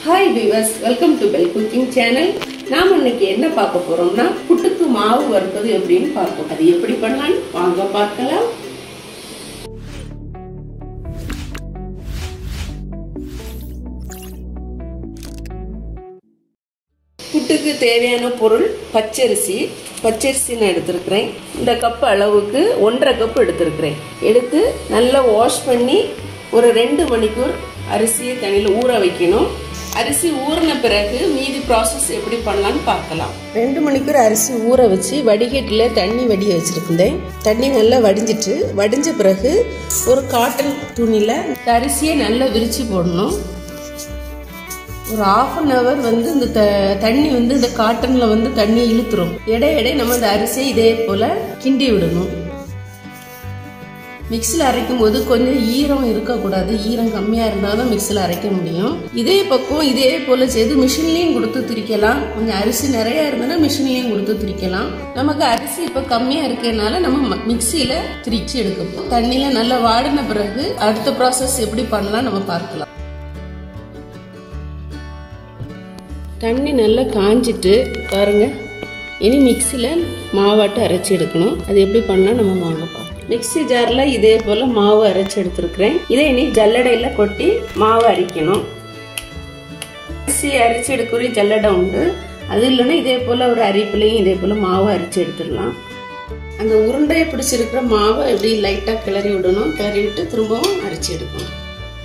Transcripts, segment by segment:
hi viewers welcome to bell cooking channel நாம இன்னைக்கு என்ன பார்க்க போறோம்னா புட்டுக்கு மாவு வறுப்பது எப்படின்னு பார்ப்போம் அது எப்படி பண்ணலாம்னு வாங்க பார்க்கலாம் புட்டுக்கு தேவையான பொருள் பச்சரிசி பச்சரிசி நான் எடுத்திருக்கிறேன் இந்த கப் அளவுக்கு ஒன்றரை கப் எடுத்திருக்கிறேன் எடுத்து நல்லா வாஷ் பண்ணி ஒரு ரெண்டு மணிக்கூர் அரிசியை தண்ணியில் ஊற வைக்கணும் அரிசி ஊறின பிறகு மீதி ப்ராசஸ் எப்படி பண்ணலாம்னு பார்க்கலாம் ரெண்டு மணிக்கூர் அரிசி ஊற வச்சு வடிகட்டில் தண்ணி வடிய வச்சுருந்தேன் தண்ணி நல்லா வடிஞ்சிட்டு வடிஞ்ச பிறகு ஒரு காட்டன் துணியில் இந்த அரிசியை நல்லா விரித்து போடணும் ஒரு ஆஃப் அன் ஹவர் வந்து இந்த த தண்ணி வந்து இந்த காட்டனில் வந்து தண்ணி இழுத்துரும் இடை இடை நம்ம இந்த அரிசியை இதே போல் கிண்டி விடணும் மிக்சியில் அரைக்கும் போது கொஞ்சம் ஈரம் இருக்கக்கூடாது ஈரம் கம்மியாக இருந்தால் தான் மிக்சியில் அரைக்க முடியும் இதே பக்கம் இதே போல் செய்து மிஷின்லேயும் கொடுத்து திரிக்கலாம் கொஞ்சம் அரிசி நிறையா இருந்ததுன்னா மிஷின்லேயும் கொடுத்து திரிக்கலாம் நமக்கு அரிசி இப்போ கம்மியாக இருக்கனால நம்ம மிக்சியில் திரிச்சு எடுக்கணும் தண்ணியில் நல்லா வாடின பிறகு அடுத்த ப்ராசஸ் எப்படி பண்ணலாம் நம்ம பார்க்கலாம் தண்ணி நல்லா காஞ்சிட்டு பாருங்க இனி மிக்சியில் மாவாட்டு அரைச்சி எடுக்கணும் அது எப்படி பண்ணால் நம்ம வாங்க பார்க்கலாம் மிக்சி ஜாரில் இதே போல் மாவு அரைச்சி எடுத்துருக்கிறேன் இதை இனி ஜல்லடையில் கொட்டி மாவு அரைக்கணும் அரிசி அரைச்சி எடுக்கிற ஜல்லடை உண்டு அது இல்லைன்னா இதே போல் ஒரு அரிப்புலையும் இதே போல் மாவு அரைச்சி எடுத்துடலாம் அந்த உருண்டையை பிடிச்சிருக்கிற மாவை எப்படி லைட்டாக கிளறி விடணும் கிளறி விட்டு திரும்பவும் அரைச்சி எடுக்கணும்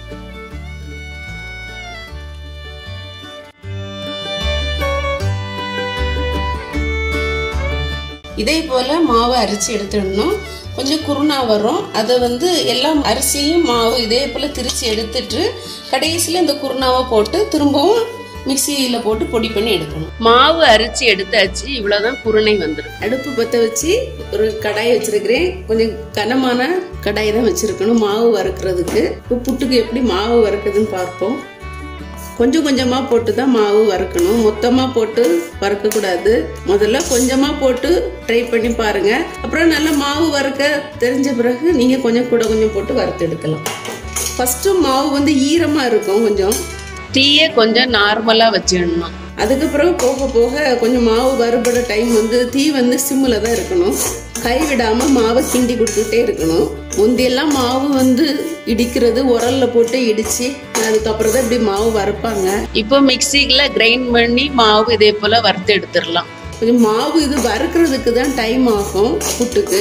இதே போல் மாவை அரைச்சி எடுத்துடணும் கொஞ்சம் குருணா வரும் அதை வந்து எல்லா அரிசியும் மாவு இதே போல் திரிச்சு எடுத்துட்டு கடைசியில் இந்த குருணாவை போட்டு திரும்பவும் மிக்சியில் போட்டு பொடி பண்ணி எடுக்கணும் மாவு அரைச்சி எடுத்தாச்சு இவ்வளோதான் குருணை வந்துடும் அடுப்பு பற்ற வச்சு ஒரு கடாய் வச்சிருக்கிறேன் கொஞ்சம் கனமான கடாய் தான் வச்சிருக்கணும் மாவு வறுக்கிறதுக்கு இப்போ புட்டுக்கு எப்படி மாவு வறுக்குதுன்னு பார்ப்போம் கொஞ்சம் கொஞ்சமாக போட்டு தான் மாவு வறுக்கணும் மொத்தமாக போட்டு வறுக்கக்கூடாது முதல்ல கொஞ்சமாக போட்டு ட்ரை பண்ணி பாருங்க அப்புறம் நல்லா மாவு வறுக்க தெரிஞ்ச பிறகு நீங்கள் கொஞ்சம் கூட கொஞ்சம் போட்டு வறுத்து எடுக்கலாம் ஃபஸ்ட்டு மாவு வந்து ஈரமாக இருக்கும் கொஞ்சம் டீயை கொஞ்சம் நார்மலாக வச்சிடணும் அதுக்கப்புறம் போக போக கொஞ்சம் மாவு வறுபட டைம் வந்து தீ வந்து சிம்மில் தான் இருக்கணும் கைவிடாமல் மாவை கிண்டி கொடுத்துட்டே இருக்கணும் முந்தியெல்லாம் மாவு வந்து இடிக்கிறது உரல்ல போட்டு இடிச்சு அதுக்கப்புறம் தான் இப்படி மாவு வறுப்பாங்க இப்போ மிக்சியில் கிரைண்ட் பண்ணி மாவு இதே போல் வறுத்து எடுத்துடலாம் கொஞ்சம் மாவு இது வறுக்கிறதுக்கு தான் டைம் ஆகும் புட்டுக்கு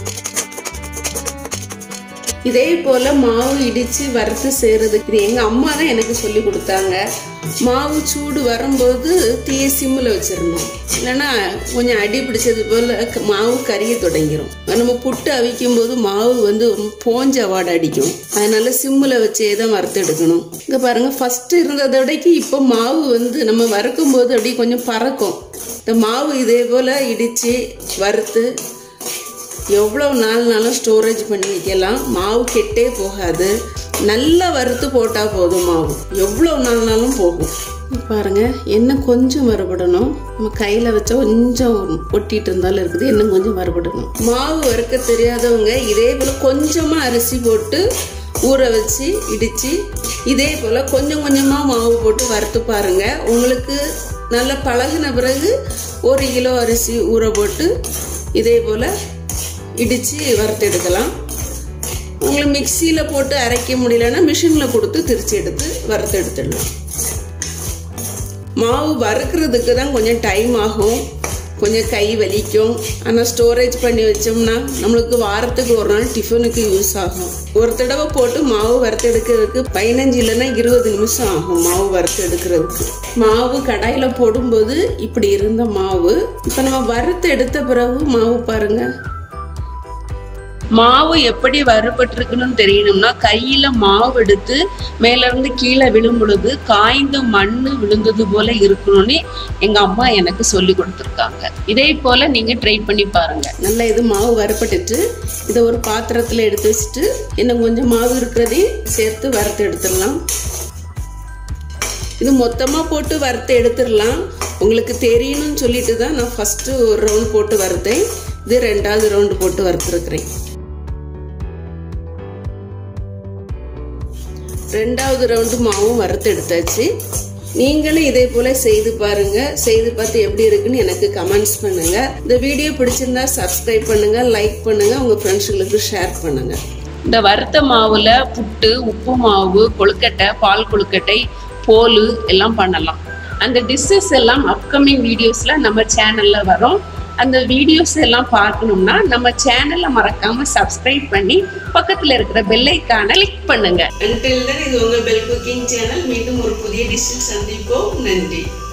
இதே போல் மாவு இடித்து வறுத்து செய்கிறதுக்கு இது எங்கள் அம்மா தான் எனக்கு சொல்லி கொடுத்தாங்க மாவு சூடு வரும்போது தீய சிம்மில் வச்சிடணும் இல்லைன்னா கொஞ்சம் அடி பிடிச்சது போல் மாவு கறிய தொடங்கிரும் நம்ம புட்டு அவிக்கும் போது மாவு வந்து போஞ்ச வாடை அடிக்கும் அதனால சிம்மில் வச்சே தான் வறுத்து எடுக்கணும் இங்கே பாருங்கள் ஃபஸ்ட்டு இருந்ததை விடைக்கு இப்போ மாவு வந்து நம்ம வறுக்கும் போது அப்படியே கொஞ்சம் பறக்கும் இந்த மாவு இதே போல் இடித்து வறுத்து எவ்வளோ நாள்னாலும் ஸ்டோரேஜ் பண்ணி வைக்கலாம் மாவு கெட்டே போகாது நல்லா வறுத்து போட்டால் போதும் மாவு எவ்வளோ நாள்னாலும் போகும் பாருங்க எண்ணெய் கொஞ்சம் வறுபடணும் நம்ம கையில் வச்சா கொஞ்சம் ஒட்டிட்டு இருந்தாலும் இருக்குது எண்ணெய் கொஞ்சம் வறுபடணும் மாவு வறுக்க தெரியாதவங்க இதே போல் கொஞ்சமாக அரிசி போட்டு ஊற வச்சு இடித்து இதே போல் கொஞ்சம் கொஞ்சமாக மாவு போட்டு வறுத்து பாருங்கள் உங்களுக்கு நல்லா பழகின பிறகு ஒரு கிலோ அரிசி ஊற போட்டு இதே போல் இடித்து வறுத்து எடுக்கலாம் உங்களுக்கு மிக்சியில் போட்டு அரைக்க முடியலன்னா மிஷினில் கொடுத்து திரிச்சு எடுத்து வறுத்து எடுத்துடலாம் மாவு வறுக்கிறதுக்கு தான் கொஞ்சம் டைம் ஆகும் கொஞ்சம் கை வலிக்கும் ஆனால் ஸ்டோரேஜ் பண்ணி வச்சோம்னா நம்மளுக்கு வாரத்துக்கு ஒரு நாள் டிஃபனுக்கு யூஸ் ஆகும் ஒரு தடவை போட்டு மாவு வறுத்து எடுக்கிறதுக்கு பதினஞ்சு இல்லைன்னா இருபது நிமிஷம் ஆகும் மாவு வறுத்து எடுக்கிறதுக்கு மாவு கடாயில் போடும்போது இப்படி இருந்த மாவு இப்போ நம்ம வறுத்து எடுத்த பிறகு மாவு பாருங்கள் மாவு எப்படி வறுபட்டிருக்குன்னு தெரியணும்னா கையில மாவு எடுத்து மேல இருந்து கீழே விழும் பொழுது காய்ந்த மண்ணு விழுந்தது போல இருக்கணும்னு எங்க அம்மா எனக்கு சொல்லி கொடுத்துருக்காங்க இதே போல நீங்க ட்ரை பண்ணி பாருங்க நல்லா இது மாவு வறுபட்டுட்டு இதை ஒரு பாத்திரத்துல எடுத்து வச்சுட்டு இன்னும் கொஞ்சம் மாவு இருக்கிறதையும் சேர்த்து வறுத்து எடுத்துடலாம் இது மொத்தமாக போட்டு வறுத்து எடுத்துடலாம் உங்களுக்கு தெரியணும்னு சொல்லிட்டு தான் நான் ஃபஸ்ட்டு ஒரு ரவுண்ட் போட்டு வறுத்தேன் இது ரெண்டாவது ரவுண்டு போட்டு வறுத்துருக்குறேன் ரெண்டாவது ரவுண்டு மாவும் வறுத்து எடுத்தாச்சு நீங்களும் இதே போல செய்து பாருங்க செய்து பார்த்து எப்படி இருக்குன்னு எனக்கு கமெண்ட்ஸ் பண்ணுங்க இந்த வீடியோ பிடிச்சிருந்தா சப்ஸ்கிரைப் பண்ணுங்க லைக் பண்ணுங்க உங்க ஃப்ரெண்ட்ஸுங்களுக்கு ஷேர் பண்ணுங்க இந்த வறுத்த மாவுல புட்டு உப்பு மாவு கொழுக்கட்டை பால் கொழுக்கட்டை போலு எல்லாம் பண்ணலாம் அந்த டிஷ்ஷஸ் எல்லாம் அப்கமிங் வீடியோஸ்ல நம்ம சேனல்ல வரும் அந்த வீடியோஸ் எல்லாம் பார்க்கணும்னா நம்ம சேனலை மறக்காம சப்ஸ்கிரைப் பண்ணி பக்கத்துல இருக்கிற பெல் ஐக்கான கிளிக் பண்ணுங்க அன்டில் இது உங்க பெல் குக்கிங் சேனல் மீண்டும் ஒரு புதிய டிஷ்ஷில் சந்திப்போம் நன்றி